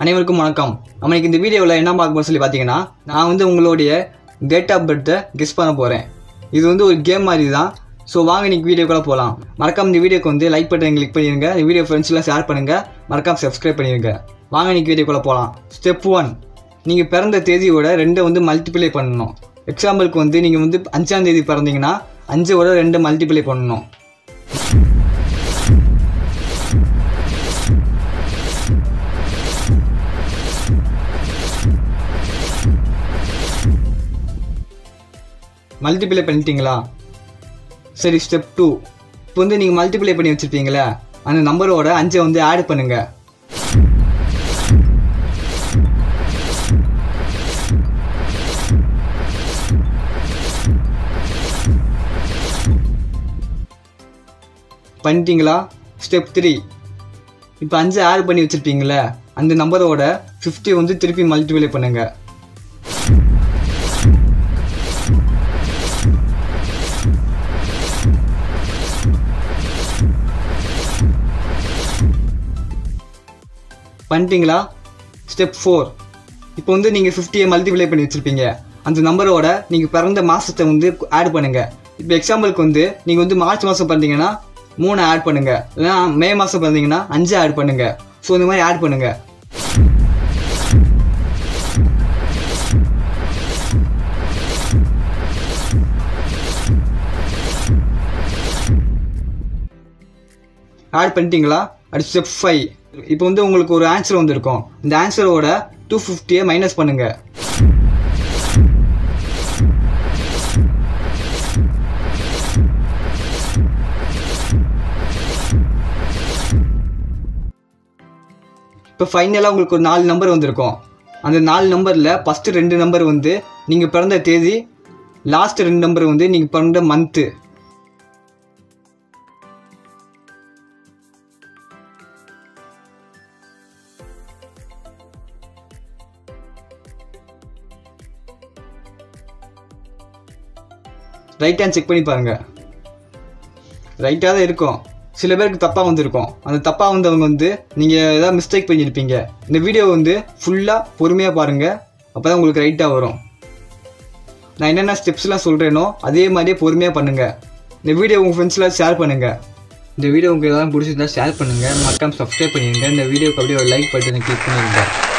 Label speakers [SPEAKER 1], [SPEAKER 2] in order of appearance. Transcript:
[SPEAKER 1] அனைவருக்கும் வணக்கம் நம்ம இன்னைக்கு இந்த வீடியோவில் என்ன பார்க்க போறோம் சொல்லி பார்த்தீங்கன்னா நான் வந்து உங்களுடைய டேட் ஆஃப் பர்த்தை கெஸ் பண்ண போகிறேன் இது வந்து ஒரு கேம் மாதிரி தான் ஸோ வாங்க இன்னைக்கு வீடியோக்குள்ள போகலாம் மறக்காம இந்த வீடியோக்கு வந்து லைக் பட்டன் கிளிக் பண்ணிடுங்க இந்த வீடியோ ஃப்ரெண்ட்ஸ்லாம் ஷேர் பண்ணுங்கள் மறக்காம சப்ஸ்கிரைப் பண்ணிடுங்க வாங்க இன்னைக்கு வீடியோக்குள்ள போகலாம் ஸ்டெப் ஒன் நீங்கள் பிறந்த தேதியோட ரெண்டை வந்து மல்டிப்ளை பண்ணணும் எக்ஸாம்பிளுக்கு வந்து நீங்கள் வந்து அஞ்சாம் தேதி பிறந்தீங்கன்னா அஞ்சோட ரெண்டு மல்டிப்ளை பண்ணணும் மல்டிப்ளை பண்ணிட்டீங்களா சரி ஸ்டெப் டூ இப்போ வந்து நீங்கள் மல்டிப்ளை பண்ணி வச்சுருப்பீங்களே அந்த நம்பரோட அஞ்சை வந்து ஆட் பண்ணுங்க பண்ணிட்டீங்களா ஸ்டெப் த்ரீ இப்போ அஞ்சு ஆட் பண்ணி வச்சுருப்பீங்களே அந்த நம்பரோட ஃபிஃப்டி வந்து திருப்பி மல்டிப்ளை பண்ணுங்க பண்ணிட்டீங்களா ஸ்டெப் ஃபோர் இப்போ வந்து நீங்கள் ஃபிஃப்டியை மல்டிப்ளை பண்ணி வச்சுருப்பீங்க அந்த நம்பரோட நீங்கள் பிறந்த மாதத்தை வந்து ஆட் பண்ணுங்கள் இப்போ எக்ஸாம்பிளுக்கு வந்து நீங்கள் வந்து மார்ச் மாதம் பிறந்தீங்கன்னா மூணு ஆட் பண்ணுங்கள் இல்லைனா மே மாதம் பிறந்தீங்கன்னா அஞ்சு ஆட் பண்ணுங்கள் ஸோ இந்த மாதிரி ஆட் பண்ணுங்கள் ஆட் பண்ணிட்டீங்களா அடுத்து ஸ்டெப் ஃபைவ் இப்போ வந்து உங்களுக்கு ஒரு ஆன்சர் வந்திருக்கும் இந்த ஆன்சரோட டூ ஃபிஃப்டியை மைனஸ் பண்ணுங்க இப்போ ஃபைனலாக உங்களுக்கு ஒரு நாலு நம்பர் வந்திருக்கும் அந்த நாலு நம்பரில் ஃபஸ்ட்டு ரெண்டு நம்பர் வந்து நீங்கள் பிறந்த தேதி லாஸ்ட் ரெண்டு நம்பர் வந்து நீங்கள் பிறந்த மந்த்து ரைட் ஹேண்ட் செக் பண்ணி பாருங்க ரைட்டாக தான் இருக்கும் சில பேருக்கு தப்பாக வந்திருக்கும் அந்த தப்பாக வந்தவங்க வந்து நீங்கள் ஏதாவது மிஸ்டேக் பண்ணியிருப்பீங்க இந்த வீடியோ வந்து ஃபுல்லாக பொறுமையாக பாருங்கள் அப்போ தான் உங்களுக்கு ரைட்டாக வரும் நான் என்னென்ன ஸ்டெப்ஸ்லாம் சொல்கிறேனோ அதே மாதிரியே பொறுமையாக பண்ணுங்கள் இந்த வீடியோ உங்கள் ஃப்ரெண்ட்ஸ்லாம் ஷேர் பண்ணுங்கள் இந்த வீடியோ உங்களுக்கு எதாவது பிடிச்சிருந்தா ஷேர் பண்ணுங்கள் மறக்காம சப்ஸ்கிரைப் பண்ணிடுங்க இந்த வீடியோக்கு அப்படியே ஒரு லைக் பட்டனை கிளிக் பண்ணிடுங்க